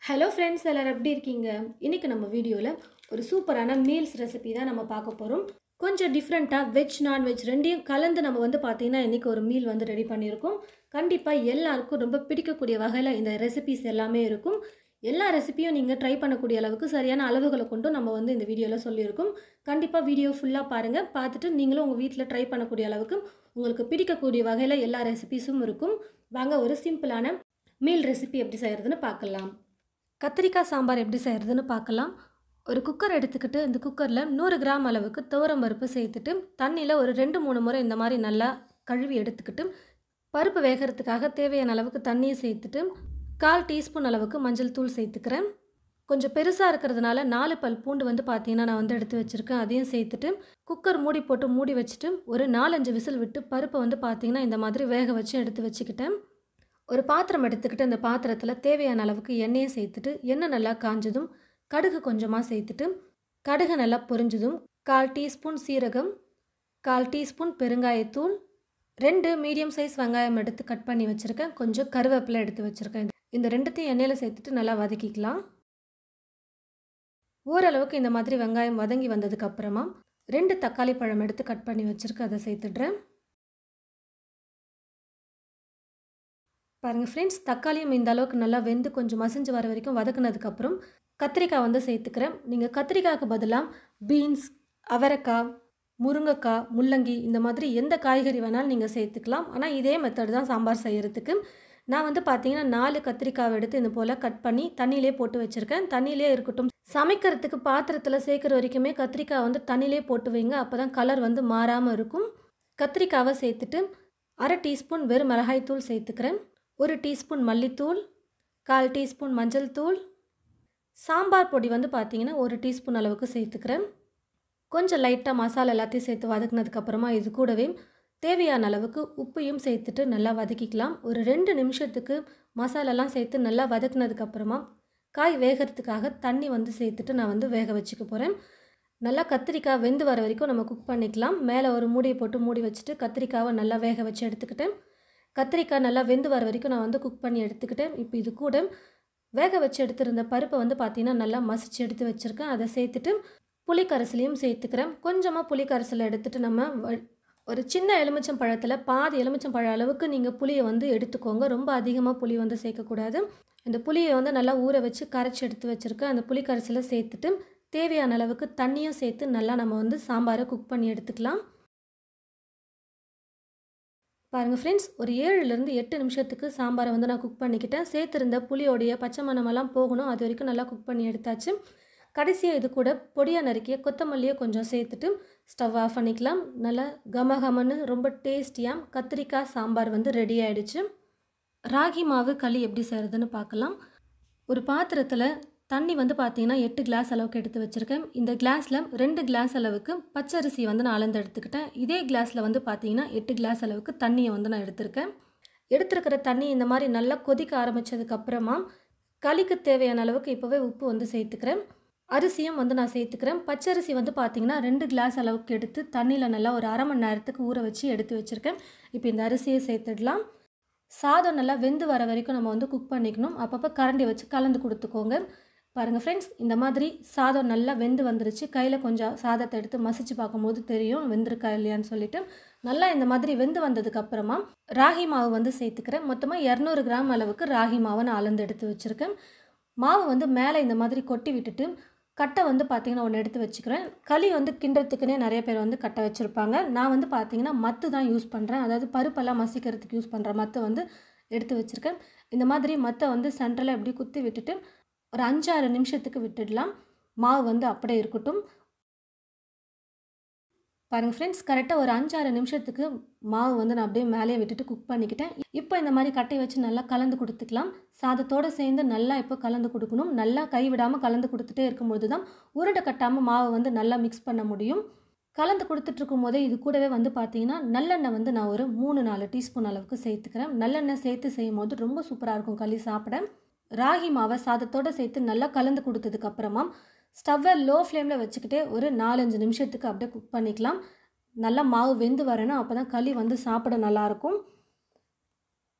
hello friends எல்லோரும் எப்படி இருக்கீங்க இன்றைக்கி நம்ம வீடியோவில் ஒரு சூப்பரான மீல்ஸ் ரெசிபி தான் நம்ம பார்க்க போகிறோம் கொஞ்சம் டிஃப்ரெண்ட்டாக வெஜ் நான்வெஜ் ரெண்டையும் கலந்து நம்ம வந்து பார்த்திங்கன்னா இன்றைக்கி ஒரு மீல் வந்து ரெடி பண்ணியிருக்கோம் கண்டிப்பாக எல்லாருக்கும் ரொம்ப பிடிக்கக்கூடிய வகையில் இந்த ரெசிபிஸ் எல்லாமே இருக்கும் எல்லா ரெசிபியும் நீங்கள் ட்ரை பண்ணக்கூடிய அளவுக்கு சரியான அளவுகளை கொண்டும் நம்ம வந்து இந்த வீடியோவில் சொல்லியிருக்கோம் கண்டிப்பாக வீடியோ ஃபுல்லாக பாருங்கள் பார்த்துட்டு நீங்களும் உங்கள் வீட்டில் ட்ரை பண்ணக்கூடிய அளவுக்கு உங்களுக்கு பிடிக்கக்கூடிய வகையில் எல்லா ரெசிபிஸும் இருக்கும் வாங்க ஒரு சிம்பிளான மீல் ரெசிபி எப்படி செய்கிறதுன்னு பார்க்கலாம் கத்திரிக்காய் சாம்பார் எப்படி செய்கிறதுன்னு பார்க்கலாம் ஒரு குக்கர் எடுத்துக்கிட்டு இந்த குக்கரில் நூறு கிராம் அளவுக்கு துவரம் பருப்பு சேர்த்துட்டு தண்ணியில் ஒரு ரெண்டு மூணு முறை இந்த மாதிரி நல்லா கழுவி எடுத்துக்கிட்டு பருப்பு வேகிறதுக்காக தேவையான அளவுக்கு தண்ணியை சேர்த்துட்டு கால் டீஸ்பூன் அளவுக்கு மஞ்சள் தூள் சேர்த்துக்கிறேன் கொஞ்சம் பெருசாக இருக்கிறதுனால நாலு பல் பூண்டு வந்து பார்த்தீங்கன்னா நான் வந்து எடுத்து வச்சுருக்கேன் அதையும் சேர்த்துட்டு குக்கர் மூடி போட்டு மூடி வச்சுட்டு ஒரு நாலஞ்சு விசில் விட்டு பருப்பை வந்து பார்த்தீங்கன்னா இந்த மாதிரி வேக வச்சு எடுத்து வச்சுக்கிட்டேன் ஒரு பாத்திரம் எடுத்துக்கிட்டு அந்த பாத்திரத்தில் தேவையான அளவுக்கு எண்ணெயை சேர்த்துட்டு எண்ணெய் நல்லா காஞ்சதும் கடுகு கொஞ்சமாக சேர்த்துட்டு கடுகு நல்லா பொரிஞ்சதும் கால் டீஸ்பூன் சீரகம் கால் டீஸ்பூன் பெருங்காயத்தூள் ரெண்டு மீடியம் சைஸ் வெங்காயம் எடுத்து கட் பண்ணி வச்சுருக்கேன் கொஞ்சம் கருவேப்பிலை எடுத்து வச்சுருக்கேன் இந்த ரெண்டுத்தையும் எண்ணெயில் சேர்த்துட்டு நல்லா வதக்கிக்கலாம் ஓரளவுக்கு இந்த மாதிரி வெங்காயம் வதங்கி வந்ததுக்கப்புறமா ரெண்டு தக்காளி பழம் எடுத்து கட் பண்ணி வச்சுருக்கேன் அதை சேர்த்துடுறேன் பாருங்கள் ஃப்ரெண்ட்ஸ் தக்காளியும் இந்த அளவுக்கு நல்லா வெந்து கொஞ்சம் மசிஞ்சு வர வரைக்கும் வதக்குனதுக்கப்புறம் கத்திரிக்காய் வந்து சேர்த்துக்கிறேன் நீங்கள் கத்திரிக்காய்க்கு பதிலாக பீன்ஸ் அவரைக்காய் முருங்கைக்காய் முள்ளங்கி இந்த மாதிரி எந்த காய்கறி வேணாலும் நீங்கள் சேர்த்துக்கலாம் ஆனால் இதே மெத்தட் தான் சாம்பார் செய்கிறதுக்கு நான் வந்து பார்த்தீங்கன்னா நாலு கத்திரிக்காவை எடுத்து இது போல் கட் பண்ணி தண்ணியிலே போட்டு வச்சுருக்கேன் தண்ணியிலே இருக்கட்டும் சமைக்கிறதுக்கு பாத்திரத்தில் சேர்க்குற வரைக்குமே கத்திரிக்காய் வந்து தண்ணியிலே போட்டு வைங்க அப்போ தான் கலர் வந்து மாறாமல் இருக்கும் கத்திரிக்காவை சேர்த்துட்டு அரை டீஸ்பூன் வெறும் மிளகாய்த்தூள் சேர்த்துக்கிறேன் ஒரு டீஸ்பூன் மல்லித்தூள் கால் டீஸ்பூன் மஞ்சள் தூள் சாம்பார் பொடி வந்து பார்த்தீங்கன்னா ஒரு டீஸ்பூன் அளவுக்கு சேர்த்துக்கிறேன் கொஞ்சம் லைட்டாக மசாலா எல்லாத்தையும் சேர்த்து வதக்குனதுக்கப்புறமா இது கூடவே தேவையான அளவுக்கு உப்பையும் சேர்த்துட்டு நல்லா வதக்கிக்கலாம் ஒரு ரெண்டு நிமிஷத்துக்கு மசாலாலாம் சேர்த்து நல்லா வதக்குனதுக்கப்புறமா காய் வேகிறதுக்காக தண்ணி வந்து சேர்த்துட்டு நான் வந்து வேக வச்சுக்க போகிறேன் நல்லா கத்திரிக்காய் வெந்து வர வரைக்கும் நம்ம குக் பண்ணிக்கலாம் மேலே ஒரு மூடியை போட்டு மூடி வச்சுட்டு கத்திரிக்காவை நல்லா வேக வச்சு எடுத்துக்கிட்டேன் கத்திரிக்காய் நல்லா வெந்து வர வரைக்கும் நான் வந்து குக் பண்ணி எடுத்துக்கிட்டேன் இப்போ இது கூட வேக வச்சு எடுத்துருந்த பருப்பை வந்து பார்த்திங்கன்னா நல்லா மசிச்சு எடுத்து வச்சுருக்கேன் அதை சேர்த்துட்டு புளிக்கரசலையும் சேர்த்துக்கிறேன் கொஞ்சமாக புளிக்கரசலை எடுத்துகிட்டு நம்ம ஒரு சின்ன எலுமிச்சம் பழத்தில் பாதி எலுமிச்சம் பழ அளவுக்கு நீங்கள் புளியை வந்து எடுத்துக்கோங்க ரொம்ப அதிகமாக புளி வந்து சேர்க்கக்கூடாது இந்த புளியை வந்து நல்லா ஊற வச்சு கரைச்சி எடுத்து வச்சுருக்கேன் அந்த புளி கரைசலை சேர்த்துட்டு தேவையான அளவுக்கு தண்ணியும் சேர்த்து நல்லா நம்ம வந்து சாம்பாரை குக் பண்ணி எடுத்துக்கலாம் பாருங்கள் ஃப்ரெண்ட்ஸ் ஒரு ஏழுலேருந்து எட்டு நிமிஷத்துக்கு சாம்பாரை வந்து நான் குக் பண்ணிக்கிட்டேன் சேர்த்துருந்த புளியோடைய பச்சை மணமெல்லாம் போகணும் அது வரைக்கும் நல்லா குக் பண்ணி எடுத்தாச்சு கடைசியாக இது கூட பொடியாக நறுக்கிய கொத்தமல்லியை கொஞ்சம் சேர்த்துட்டு ஸ்டவ் ஆஃப் பண்ணிக்கலாம் நல்லா கம கமன்னு ரொம்ப டேஸ்டியாக கத்திரிக்காய் சாம்பார் வந்து ரெடி ஆகிடுச்சு ராகி மாவு களி எப்படி செய்கிறதுன்னு பார்க்கலாம் ஒரு பாத்திரத்தில் தண்ணி வந்து பார்த்தீங்கன்னா எட்டு கிளாஸ் அளவுக்கு எடுத்து வச்சுருக்கேன் இந்த கிளாஸில் ரெண்டு கிளாஸ் அளவுக்கு பச்சரிசி வந்து நான் அளந்து எடுத்துக்கிட்டேன் இதே கிளாஸில் வந்து பார்த்தீங்கன்னா எட்டு கிளாஸ் அளவுக்கு தண்ணியை வந்து நான் எடுத்திருக்கேன் எடுத்துருக்கிற தண்ணி இந்த மாதிரி நல்லா கொதிக்க ஆரம்பித்ததுக்கப்புறமா களிக்கு தேவையான அளவுக்கு இப்போவே உப்பு வந்து சேர்த்துக்கிறேன் அரிசியும் வந்து நான் சேர்த்துக்கிறேன் பச்சரிசி வந்து பார்த்திங்கன்னா ரெண்டு கிளாஸ் அளவுக்கு எடுத்து தண்ணியில் நல்லா ஒரு அரை மணி நேரத்துக்கு ஊற வச்சு எடுத்து வச்சுருக்கேன் இப்போ இந்த அரிசியை சேர்த்துடலாம் சாதம் நல்லா வெந்து வர வரைக்கும் நம்ம வந்து குக் பண்ணிக்கணும் அப்பப்போ கரண்டி வச்சு கலந்து கொடுத்துக்கோங்க பாருங்கள் ஃப்ரெண்ட்ஸ் இந்த மாதிரி சாதம் நல்லா வெந்து வந்துருச்சு கையில் கொஞ்சம் சாதத்தை எடுத்து மசிச்சு பார்க்கும்போது தெரியும் வெந்திருக்கா இல்லையான்னு சொல்லிட்டு நல்லா இந்த மாதிரி வெந்து வந்ததுக்கப்புறமா ராகி மாவு வந்து சேர்த்துக்கிறேன் மொத்தமாக இரநூறு கிராம் அளவுக்கு ராகி மாவை நான் அளந்து எடுத்து வச்சுருக்கேன் மாவு வந்து மேலே இந்த மாதிரி கொட்டி விட்டுட்டு கட்டை வந்து பார்த்திங்கன்னா ஒன்று எடுத்து வச்சுக்கிறேன் களி வந்து கிண்டுறதுக்குனே நிறைய பேர் வந்து கட்டை வச்சுருப்பாங்க நான் வந்து பார்த்திங்கன்னா மத்து தான் யூஸ் பண்ணுறேன் அதாவது பருப்பெல்லாம் மசிக்கிறதுக்கு யூஸ் பண்ணுற மத்தை வந்து எடுத்து வச்சுருக்கேன் இந்த மாதிரி மத்தை வந்து சென்டரில் எப்படி குத்தி விட்டுட்டு ஒரு அஞ்சாறு நிமிஷத்துக்கு விட்டுடலாம் மாவு வந்து அப்படியே இருக்கட்டும் பாருங்கள் ஃப்ரெண்ட்ஸ் கரெக்டாக ஒரு அஞ்சாறு நிமிஷத்துக்கு மாவு வந்து நான் அப்படியே மேலே விட்டுட்டு குக் பண்ணிக்கிட்டேன் இப்போ இந்த மாதிரி கட்டை வச்சு நல்லா கலந்து கொடுத்துக்கலாம் சாதத்தோடு சேர்ந்து நல்லா இப்போ கலந்து கொடுக்கணும் நல்லா கைவிடாமல் கலந்து கொடுத்துட்டே இருக்கும்போது தான் உருண்டை கட்டாமல் மாவை வந்து நல்லா மிக்ஸ் பண்ண முடியும் கலந்து கொடுத்துட்ருக்கும் போதே இது கூடவே வந்து பார்த்தீங்கன்னா நல்லெண்ணெய் வந்து நான் ஒரு மூணு நாலு டீஸ்பூன் அளவுக்கு சேர்த்துக்கிறேன் நல்லெண்ணெய் சேர்த்து செய்யும் போது ரொம்ப சூப்பராக இருக்கும் களி சாப்பிட ராகி மாவை சாதத்தோடு சேர்த்து நல்லா கலந்து கொடுத்ததுக்கப்புறமா ஸ்டவ்வை லோ ஃப்ளேமில் வச்சுக்கிட்டே ஒரு நாலஞ்சு நிமிஷத்துக்கு அப்படியே குக் பண்ணிக்கலாம் நல்லா மாவு வெந்து வரணும் அப்போ தான் களி வந்து சாப்பிட நல்லாயிருக்கும்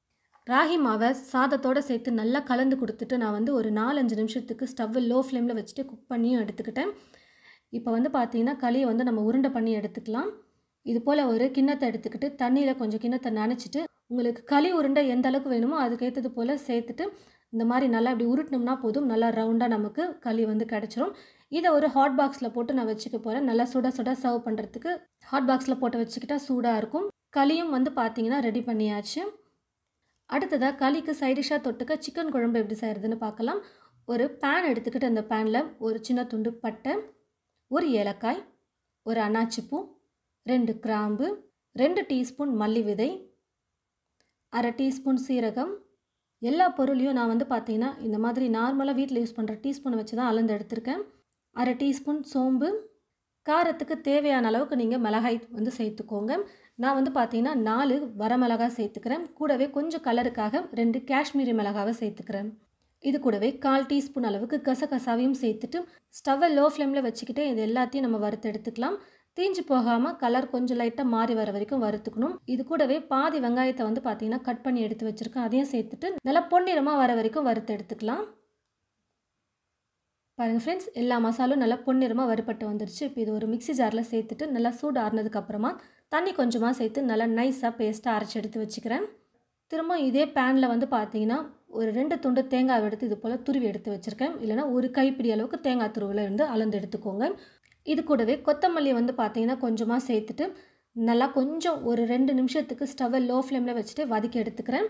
ராகி மாவை சாதத்தோடு சேர்த்து நல்லா கலந்து கொடுத்துட்டு நான் வந்து ஒரு நாலஞ்சு நிமிஷத்துக்கு ஸ்டவ்வை லோ ஃப்ளேமில் வச்சுட்டு குக் பண்ணியும் எடுத்துக்கிட்டேன் இப்போ வந்து பார்த்தீங்கன்னா களியை வந்து நம்ம உருண்டை பண்ணி எடுத்துக்கலாம் இது போல் ஒரு கிண்ணத்தை எடுத்துக்கிட்டு தண்ணியில் கொஞ்சம் கிண்ணத்தை நனைச்சிட்டு உங்களுக்கு களி உருண்டை எந்த அளவுக்கு வேணுமோ அதுக்கேற்றது போல் சேர்த்துட்டு இந்த மாதிரி நல்லா இப்படி உருட்டினோம்னா போதும் நல்லா ரவுண்டாக நமக்கு களி வந்து கிடச்சிரும் இதை ஒரு ஹாட் பாக்ஸில் போட்டு நான் வச்சுக்க போகிறேன் நல்லா சுட சுட சர்வ் பண்ணுறதுக்கு ஹாட் பாக்ஸில் போட்டு வச்சுக்கிட்டா சூடாக இருக்கும் களியும் வந்து பார்த்தீங்கன்னா ரெடி பண்ணியாச்சு அடுத்ததாக களிக்கு சைடிஷாக தொட்டுக்க சிக்கன் குழம்பு எப்படி செய்கிறதுன்னு பார்க்கலாம் ஒரு பேன் எடுத்துக்கிட்டு அந்த பேனில் ஒரு சின்ன துண்டு பட்டை ஒரு ஏலக்காய் ஒரு அன்னாச்சிப்பூ ரெண்டு கிராம்பு ரெண்டு டீஸ்பூன் மல்லி விதை அரை டீஸ்பூன் சீரகம் எல்லா பொருளையும் நான் வந்து பார்த்தீங்கன்னா இந்த மாதிரி நார்மலாக வீட்டில் யூஸ் பண்ணுற டீஸ்பூனை வச்சு தான் அளந்து எடுத்திருக்கேன் அரை டீஸ்பூன் சோம்பு காரத்துக்கு தேவையான அளவுக்கு நீங்கள் மிளகாய் வந்து சேர்த்துக்கோங்க நான் வந்து பார்த்தீங்கன்னா நாலு வரமிளகாய் சேர்த்துக்கிறேன் கூடவே கொஞ்சம் கலருக்காக ரெண்டு காஷ்மீரி மிளகாவை சேர்த்துக்கிறேன் இது கூடவே கால் டீஸ்பூன் அளவுக்கு கசகசாவையும் சேர்த்துட்டு ஸ்டவ்வை லோ ஃப்ளேமில் வச்சுக்கிட்டு இது எல்லாத்தையும் நம்ம வறுத்து எடுத்துக்கலாம் தீஞ்சு போகாமல் கலர் கொஞ்சம் லைட்டாக மாறி வர வரைக்கும் வறுத்துக்கணும் இது கூடவே பாதி வெங்காயத்தை வந்து பார்த்தீங்கன்னா கட் பண்ணி எடுத்து வச்சுருக்கேன் அதையும் சேர்த்துட்டு நல்லா பொன்னிறமாக வர வரைக்கும் வறுத்து எடுத்துக்கலாம் பாருங்கள் ஃப்ரெண்ட்ஸ் எல்லா மசாலும் நல்லா பொன்னிறமாக வறுபட்டு வந்துருச்சு இப்போ இது ஒரு மிக்சி ஜாரில் சேர்த்துட்டு நல்லா சூடு ஆறுனதுக்கப்புறமா தண்ணி கொஞ்சமாக சேர்த்து நல்லா நைஸாக பேஸ்ட்டாக அரைச்சி எடுத்து வச்சுக்கிறேன் திரும்ப இதே பேனில் வந்து பார்த்தீங்கன்னா ஒரு ரெண்டு துண்டு தேங்காய் எடுத்து இது போல் துருவி எடுத்து வச்சுருக்கேன் இல்லைனா ஒரு கைப்பிடி அளவுக்கு தேங்காய் துருவில் இருந்து அளந்து எடுத்துக்கோங்க இது கூடவே கொத்தமல்லி வந்து பார்த்தீங்கன்னா கொஞ்சமாக சேர்த்துட்டு நல்லா கொஞ்சம் ஒரு ரெண்டு நிமிஷத்துக்கு ஸ்டவ்வை லோ ஃப்ளேமில் வச்சுட்டு வதக்கி எடுத்துக்கிறேன்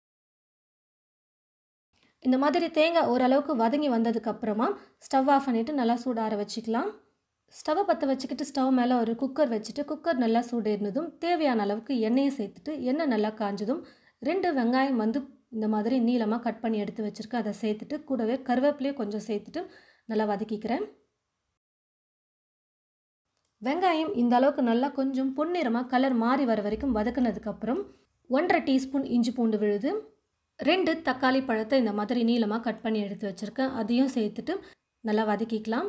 இந்த மாதிரி தேங்காய் ஓரளவுக்கு வதங்கி வந்ததுக்கப்புறமா ஸ்டவ் ஆஃப் பண்ணிவிட்டு நல்லா சூடார வச்சுக்கலாம் ஸ்டவ்வை பற்ற வச்சுக்கிட்டு ஸ்டவ் மேலே ஒரு குக்கர் வச்சுட்டு குக்கர் நல்லா சூடேறினதும் தேவையான அளவுக்கு எண்ணெயை சேர்த்துட்டு எண்ணெய் நல்லா காஞ்சதும் ரெண்டு வெங்காயம் வந்து இந்த மாதிரி நீளமாக கட் பண்ணி எடுத்து வச்சுருக்கேன் அதை சேர்த்துட்டு கூடவே கருவேப்பிலையும் கொஞ்சம் சேர்த்துட்டு நல்லா வதக்கிக்கிறேன் வெங்காயம் இந்த அளவுக்கு நல்லா கொஞ்சம் பொன்னிறமாக கலர் மாறி வர வரைக்கும் வதக்குனதுக்கப்புறம் ஒன்றரை டீஸ்பூன் இஞ்சி பூண்டு விழுது ரெண்டு தக்காளி பழத்தை இந்த மாதிரி நீளமாக கட் பண்ணி எடுத்து வச்சுருக்கேன் அதையும் சேர்த்துட்டு நல்லா வதக்கிக்கலாம்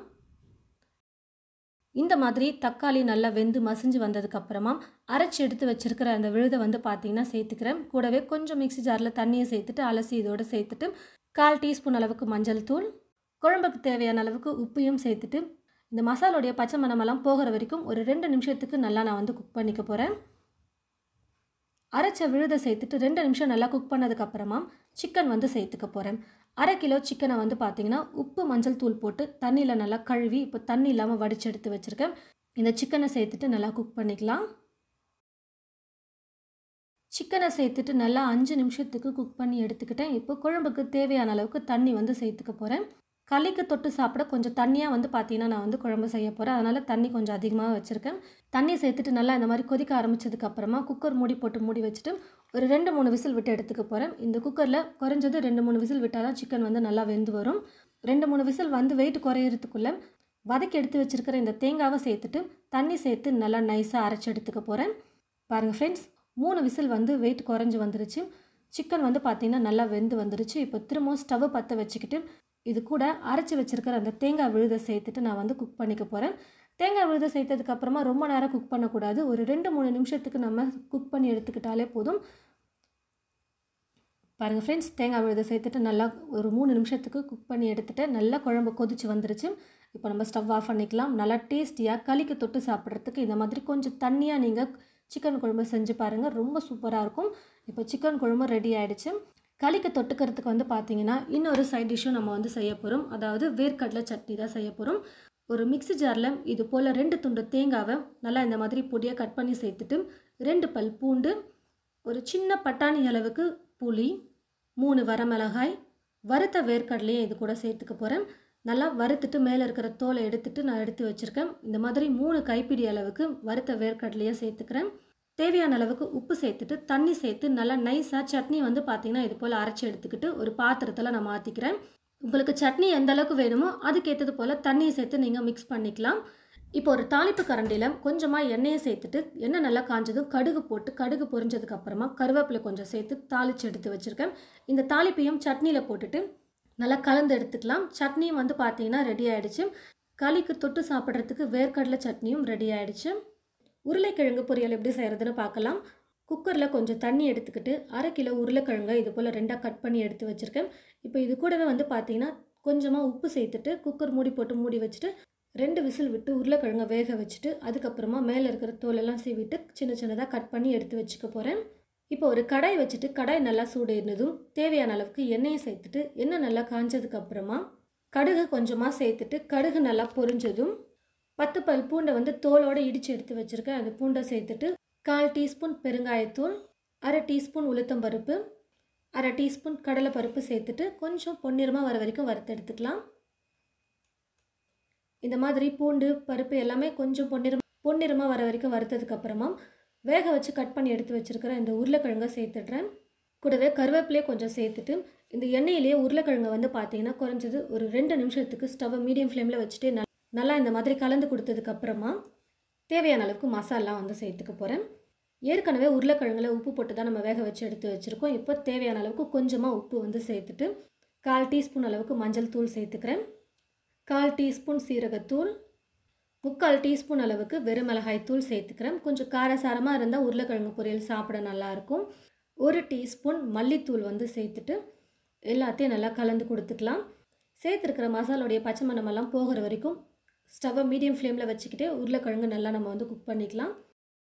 இந்த மாதிரி தக்காளி நல்லா வெந்து மசிஞ்சு வந்ததுக்கப்புறமா அரைச்சி எடுத்து வச்சுருக்கிற அந்த விழுதை வந்து பார்த்திங்கன்னா சேர்த்துக்கிறேன் கூடவே கொஞ்சம் மிக்சி ஜாரில் தண்ணியை சேர்த்துட்டு அலசி இதோடு சேர்த்துட்டு கால் டீஸ்பூன் அளவுக்கு மஞ்சள் தூள் குழம்புக்கு தேவையான அளவுக்கு உப்பையும் சேர்த்துட்டு இந்த மசாலோடைய பச்சை மணமெல்லாம் போகிற வரைக்கும் ஒரு ரெண்டு நிமிஷத்துக்கு நல்லா நான் வந்து குக் பண்ணிக்க போகிறேன் அரைச்ச விழுதை சேர்த்துட்டு ரெண்டு நிமிஷம் நல்லா குக் பண்ணதுக்கப்புறமா சிக்கன் வந்து சேர்த்துக்க போகிறேன் அரை கிலோ சிக்கனை வந்து பார்த்தீங்கன்னா உப்பு மஞ்சள் தூள் போட்டு தண்ணியில் நல்லா கழுவி இப்போ தண்ணி இல்லாமல் வடித்து எடுத்து வச்சுருக்கேன் இந்த சிக்கனை சேர்த்துட்டு நல்லா குக் பண்ணிக்கலாம் சிக்கனை சேர்த்துட்டு நல்லா அஞ்சு நிமிஷத்துக்கு குக் பண்ணி எடுத்துக்கிட்டேன் இப்போ குழம்புக்கு தேவையான அளவுக்கு தண்ணி வந்து சேர்த்துக்க போகிறேன் களிக்கு தொட்டு சாப்பிட கொஞ்சம் தண்ணியாக வந்து பார்த்தீங்கன்னா நான் வந்து குழம்பு செய்ய போகிறேன் அதனால் தண்ணி கொஞ்சம் அதிகமாக வச்சுருக்கேன் தண்ணி சேர்த்துட்டு நல்லா இந்த மாதிரி கொதிக்க ஆரம்பித்ததுக்கப்புறமா குக்கர் மூடி போட்டு மூடி வச்சுட்டு ஒரு ரெண்டு மூணு விசில் விட்டு எடுத்துக்க போகிறேன் இந்த குக்கரில் குறைஞ்சது ரெண்டு மூணு விசில் விட்டால் தான் சிக்கன் வந்து நல்லா வெந்து வரும் ரெண்டு மூணு விசில் வந்து வெயிட் குறையிறதுக்குள்ளே வதக்கி எடுத்து வச்சுருக்கிற இந்த தேங்காவை சேர்த்துட்டு தண்ணி சேர்த்து நல்லா நைஸாக அரைச்சி எடுத்துக்க போகிறேன் பாருங்கள் ஃப்ரெண்ட்ஸ் மூணு விசில் வந்து வெயிட் குறைஞ்சி வந்துருச்சு சிக்கன் வந்து பார்த்திங்கன்னா நல்லா வெந்து வந்துருச்சு இப்போ திரும்பவும் ஸ்டவ்வை பற்ற வச்சுக்கிட்டு இது கூட அரைச்சி வச்சுருக்கிற அந்த தேங்காய் விழுதை சேர்த்துட்டு நான் வந்து குக் பண்ணிக்க போகிறேன் தேங்காய் விழுதை சேர்த்ததுக்கப்புறமா ரொம்ப நேரம் குக் பண்ணக்கூடாது ஒரு ரெண்டு மூணு நிமிஷத்துக்கு நம்ம குக் பண்ணி எடுத்துக்கிட்டாலே போதும் பாருங்கள் ஃப்ரெண்ட்ஸ் தேங்காய் விழுதை சேர்த்துட்டு நல்லா ஒரு மூணு நிமிஷத்துக்கு குக் பண்ணி எடுத்துகிட்டு நல்லா குழம்பு கொதிச்சு வந்துருச்சு இப்போ நம்ம ஸ்டவ் ஆஃப் பண்ணிக்கலாம் நல்லா டேஸ்டியாக களிக்கு தொட்டு சாப்பிட்றதுக்கு இந்த மாதிரி கொஞ்சம் தண்ணியாக நீங்கள் சிக்கன் குழம்பு செஞ்சு பாருங்கள் ரொம்ப சூப்பராக இருக்கும் இப்போ சிக்கன் குழம்பு ரெடி ஆகிடுச்சு களிக்கு தொட்டுக்கிறதுக்கு வந்து பார்த்தீங்கன்னா இன்னொரு சைட் டிஷ்ஷும் நம்ம வந்து செய்ய போகிறோம் அதாவது வேர்க்கடலை சட்னி தான் செய்ய போகிறோம் ஒரு மிக்ஸி ஜாரில் இது போல் ரெண்டு துண்டு தேங்காவை நல்லா இந்த மாதிரி பொடியாக கட் பண்ணி சேர்த்துட்டு ரெண்டு பல் பூண்டு ஒரு சின்ன பட்டாணி அளவுக்கு புளி மூணு வரமிளகாய் வறுத்த வேர்க்கடலையும் இது கூட சேர்த்துக்க போகிறேன் நல்லா வறுத்துட்டு மேலே இருக்கிற தோலை எடுத்துட்டு நான் எடுத்து வச்சுருக்கேன் இந்த மாதிரி மூணு கைப்பிடி அளவுக்கு வறுத்த வேர்க்கடலையை சேர்த்துக்கிறேன் தேவையான அளவுக்கு உப்பு சேர்த்துட்டு தண்ணி சேர்த்து நல்லா நைஸாக சட்னி வந்து பார்த்திங்கன்னா இது போல் அரைச்சி எடுத்துக்கிட்டு ஒரு பாத்திரத்தில் நான் மாற்றிக்கிறேன் உங்களுக்கு சட்னி எந்த அளவுக்கு வேணுமோ அதுக்கேற்றது போல் தண்ணியை சேர்த்து நீங்கள் மிக்ஸ் பண்ணிக்கலாம் இப்போ ஒரு தாளிப்பு கரண்டியில் கொஞ்சமாக எண்ணெயை சேர்த்துட்டு எண்ணெய் நல்லா காஞ்சதும் கடுகு போட்டு கடுகு பொரிஞ்சதுக்கு அப்புறமா கருவேப்பிலை கொஞ்சம் சேர்த்து தாளித்து எடுத்து வச்சுருக்கேன் இந்த தாளிப்பையும் சட்னியில் போட்டுட்டு நல்லா கலந்து எடுத்துக்கலாம் சட்னியும் வந்து பார்த்தீங்கன்னா ரெடி ஆகிடுச்சு களிக்கு தொட்டு சாப்பிட்றதுக்கு வேர்க்கடலை சட்னியும் ரெடி ஆகிடுச்சு உருளைக்கிழங்கு பொரியல் எப்படி செய்கிறதுன்னு பார்க்கலாம் குக்கரில் கொஞ்சம் தண்ணி எடுத்துக்கிட்டு அரை கிலோ உருளைக்கிழங்கை இது போல் ரெண்டாக கட் பண்ணி எடுத்து வச்சுருக்கேன் இப்போ இது கூடவே வந்து பார்த்தீங்கன்னா கொஞ்சமாக உப்பு சேர்த்துட்டு குக்கர் மூடி போட்டு மூடி வச்சுட்டு ரெண்டு விசில் விட்டு உருளைக்கிழங்கை வேக வச்சுட்டு அதுக்கப்புறமா மேலே இருக்கிற தோலெல்லாம் சீவிட்டு சின்ன சின்னதாக கட் பண்ணி எடுத்து வச்சுக்க போகிறேன் இப்போ ஒரு கடாய் வச்சுட்டு கடாய் நல்லா சூடேறினதும் தேவையான அளவுக்கு எண்ணெயை சேர்த்துட்டு எண்ணெய் நல்லா காஞ்சதுக்கு அப்புறமா கடுகு கொஞ்சமாக சேர்த்துட்டு கடுகு நல்லா பொரிஞ்சதும் பத்து பல் பூண்டை வந்து தோலோடு இடித்து எடுத்து வச்சுருக்கேன் அந்த பூண்டை சேர்த்துட்டு கால் டீஸ்பூன் பெருங்காயத்தூள் அரை டீஸ்பூன் உளுத்தம்பருப்பு அரை டீஸ்பூன் கடலைப்பருப்பு சேர்த்துட்டு கொஞ்சம் பொன்னிறமாக வர வரைக்கும் வறுத்து எடுத்துக்கலாம் இந்த மாதிரி பூண்டு பருப்பு எல்லாமே கொஞ்சம் பொன்னிறம் பொன்னிறமாக வர வரைக்கும் வறுத்ததுக்கு அப்புறமா வேக வச்சு கட் பண்ணி எடுத்து வச்சுருக்கிற இந்த உருளைக்கிழங்கை சேர்த்துடுறேன் கூடவே கருவேப்பிலையே கொஞ்சம் சேர்த்துட்டு இந்த எண்ணெயிலேயே உருளைக்கிழங்கை வந்து பார்த்தீங்கன்னா குறைஞ்சது ஒரு ரெண்டு நிமிஷத்துக்கு ஸ்டவ்வை மீடியம் ஃப்ளேமில் வச்சுட்டு நல்- நல்லா இந்த மாதிரி கலந்து கொடுத்ததுக்கு அப்புறமா தேவையான அளவுக்கு மசாலா வந்து சேர்த்துக்க போகிறேன் ஏற்கனவே உருளைக்கிழங்குல உப்பு போட்டு தான் நம்ம வேக வச்சு எடுத்து வச்சுருக்கோம் இப்போ தேவையான அளவுக்கு கொஞ்சமாக உப்பு வந்து சேர்த்துட்டு கால் டீஸ்பூன் அளவுக்கு மஞ்சள் தூள் சேர்த்துக்கிறேன் கால் டீஸ்பூன் சீரகத்தூள் முக்கால் டீஸ்பூன் அளவுக்கு வெறும் மிளகாய் தூள் சேர்த்துக்கிறேன் கொஞ்சம் காரசாரமாக இருந்தால் உருளைக்கிழங்கு பொரியல் சாப்பிட நல்லாயிருக்கும் ஒரு டீஸ்பூன் மல்லித்தூள் வந்து சேர்த்துட்டு எல்லாத்தையும் நல்லா கலந்து கொடுத்துக்கலாம் சேர்த்துருக்கிற மசாலோடைய பச்சை மணமெல்லாம் போகிற வரைக்கும் ஸ்டவ்வை மீடியம் ஃப்ளேமில் வச்சுக்கிட்டே உருளைக்கிழங்கு நல்லா நம்ம வந்து குக் பண்ணிக்கலாம்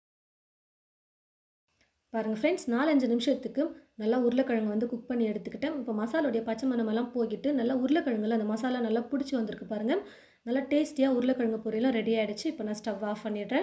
பாருங்கள் ஃப்ரெண்ட்ஸ் நாலஞ்சு நிமிஷத்துக்கு நல்லா உருளைக்கிழங்கு வந்து குக் பண்ணி எடுத்துக்கிட்டேன் இப்போ மசாலோடைய பச்சை மணமெல்லாம் போய்கிட்டு நல்லா உருளைக்கிழங்குல அந்த மசாலா நல்லா பிடிச்சி வந்திருக்கு பாருங்கள் நல்லா டேஸ்டியாக உருளைக்கிழங்கு பொரியலும் ரெடி ஆகிடுச்சு இப்போ நான் ஸ்டவ் ஆஃப் பண்ணிடுறேன்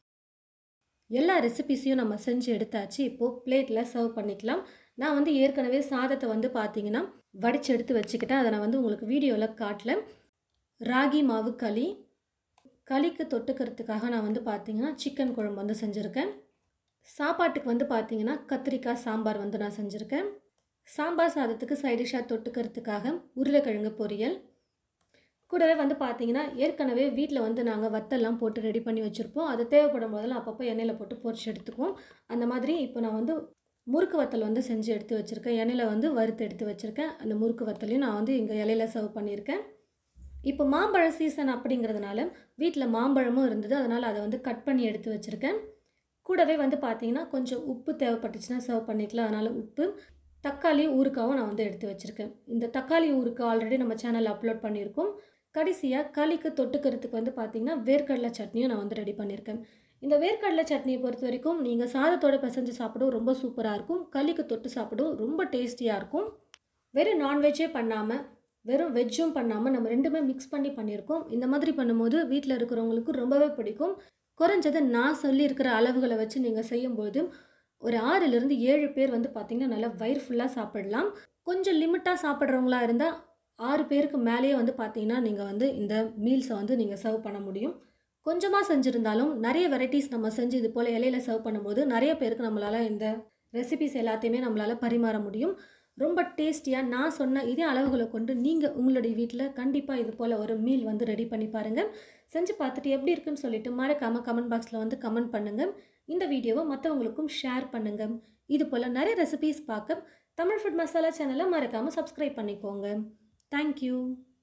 எல்லா ரெசிபிஸையும் நம்ம செஞ்சு எடுத்தாச்சு இப்போது பிளேட்டில் சர்வ் பண்ணிக்கலாம் நான் வந்து ஏற்கனவே சாதத்தை வந்து பார்த்தீங்கன்னா வடித்து எடுத்து வச்சுக்கிட்டேன் அதை நான் வந்து உங்களுக்கு வீடியோவில் காட்டல ராகி மாவு களி களிக்கு தொட்டுக்கிறதுக்காக நான் வந்து பார்த்தீங்கன்னா சிக்கன் குழம்பு வந்து செஞ்சுருக்கேன் சாப்பாட்டுக்கு வந்து பார்த்தீங்கன்னா கத்திரிக்காய் சாம்பார் வந்து நான் செஞ்சுருக்கேன் சாம்பார் சாதத்துக்கு சைடிஷாக தொட்டுக்கிறதுக்காக உருளைக்கிழங்கு பொரியல் கூடவே வந்து பார்த்தீங்கன்னா ஏற்கனவே வீட்டில் வந்து நாங்கள் வத்தெல்லாம் போட்டு ரெடி பண்ணி வச்சுருப்போம் அது தேவைப்படும் போதெல்லாம் அப்பப்போ எண்ணெயில் போட்டு பொரிச்சு எடுத்துக்குவோம் அந்த மாதிரி இப்போ நான் வந்து முறுக்கு வத்தல் வந்து செஞ்சு எடுத்து வச்சுருக்கேன் எண்ணெயில் வந்து வறுத்து எடுத்து வச்சுருக்கேன் அந்த முறுக்கு வத்தலையும் நான் வந்து இங்கே இலையில சர்வ் பண்ணியிருக்கேன் இப்போ மாம்பழ சீசன் அப்படிங்கிறதுனால வீட்டில் மாம்பழமும் இருந்தது அதனால் அதை வந்து கட் பண்ணி எடுத்து வச்சுருக்கேன் கூடவே வந்து பார்த்தீங்கன்னா கொஞ்சம் உப்பு தேவைப்பட்டுச்சுன்னா சர்வ் பண்ணிக்கலாம் அதனால் உப்பு தக்காளி ஊறுக்காவும் நான் வந்து எடுத்து வச்சுருக்கேன் இந்த தக்காளி ஊறுக்காய் ஆல்ரெடி நம்ம சேனலில் அப்லோட் பண்ணியிருக்கோம் கடைசியாக களிக்கு தொட்டுக்கிறதுக்கு வந்து பார்த்தீங்கன்னா வேர்க்கடலை சட்னியும் நான் வந்து ரெடி பண்ணியிருக்கேன் இந்த வேர்க்கடலை சட்னியை பொறுத்த வரைக்கும் நீங்கள் சாதத்தோட பிசைஞ்சு சாப்பிடவும் ரொம்ப சூப்பராக இருக்கும் களிக்கு தொட்டு சாப்பிடவும் ரொம்ப டேஸ்டியாக இருக்கும் வெறும் நான்வெஜ்ஜே பண்ணாமல் வெறும் வெஜ்ஜும் பண்ணாமல் நம்ம ரெண்டுமே மிக்ஸ் பண்ணி பண்ணியிருக்கோம் இந்த மாதிரி பண்ணும்போது வீட்டில் இருக்கிறவங்களுக்கு ரொம்பவே பிடிக்கும் குறைஞ்சது நான் சொல்லியிருக்கிற அளவுகளை வச்சு நீங்கள் செய்யும்போது ஒரு ஆறுலேருந்து ஏழு பேர் வந்து பார்த்திங்கன்னா நல்லா வயிறு ஃபுல்லாக சாப்பிடலாம் கொஞ்சம் லிமிட்டாக சாப்பிட்றவங்களா இருந்தால் ஆறு பேருக்கு மேலேயே வந்து பார்த்தீங்கன்னா நீங்கள் வந்து இந்த மீல்ஸை வந்து நீங்கள் சர்வ் பண்ண முடியும் கொஞ்சமாக செஞ்சுருந்தாலும் நிறைய வெரைட்டிஸ் நம்ம செஞ்சு இது போல் இலையில சர்வ் பண்ணும்போது நிறைய பேருக்கு நம்மளால் இந்த ரெசிபிஸ் எல்லாத்தையுமே நம்மளால் பரிமாற முடியும் ரொம்ப டேஸ்டியாக நான் சொன்ன இதே அளவுகளை கொண்டு நீங்கள் உங்களுடைய வீட்டில் கண்டிப்பாக இது போல் ஒரு மீல் வந்து ரெடி பண்ணி பாருங்கள் செஞ்சு பார்த்துட்டு எப்படி இருக்குன்னு சொல்லிட்டு மறக்காமல் கமெண்ட் பாக்ஸில் வந்து கமெண்ட் பண்ணுங்கள் இந்த வீடியோவை மற்றவங்களுக்கும் ஷேர் பண்ணுங்கள் இது போல் நிறைய ரெசிபிஸ் பார்க்க தமிழ் ஃபுட் மசாலா சேனலை மறக்காமல் சப்ஸ்கிரைப் பண்ணிக்கோங்க தேங்க்யூ